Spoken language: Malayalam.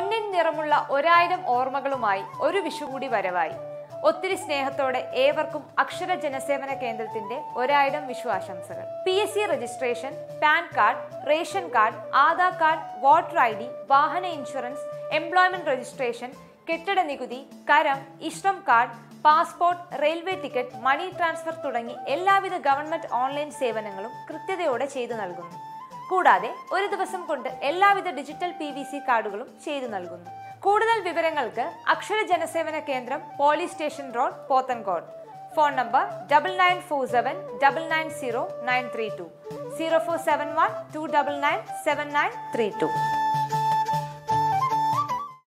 പൊന്നിൻ നിറമുള്ള ഒരായിരം ഓർമ്മകളുമായി ഒരു വിഷു കൂടി വരവായി ഒത്തിരി സ്നേഹത്തോടെ ഏവർക്കും അക്ഷര ജനസേവന കേന്ദ്രത്തിന്റെ ഒരായിരം വിഷു ആശംസകൾ P S C registration PAN card ration card Aadhaar card voter I D വാഹന ഇൻഷുറൻസ് എംപ്ലോയ്മെന്റ് രജിസ്ട്രേഷൻ കെട്ടിട നികുതി കരം ഇഷ്ടം card passport railway ticket money transfer തുടങ്ങി എല്ലാവിധ ഗവൺമെന്റ് ഓൺലൈൻ സേവനങ്ങളും കൃത്യതയോടെ ചെയ്തു നൽകുന്നു കൂടാതെ ഒരു ദിവസം കൊണ്ട് എല്ലാവിധ ഡിജിറ്റൽ പി വി സി കാർഡുകളും ചെയ്തു നൽകുന്നു കൂടുതൽ വിവരങ്ങൾക്ക് അക്ഷര ജനസേവന കേന്ദ്രം police station road Pothencode phone number double nine four seven double nine zero nine three two zero four seven one two double nine seven nine three to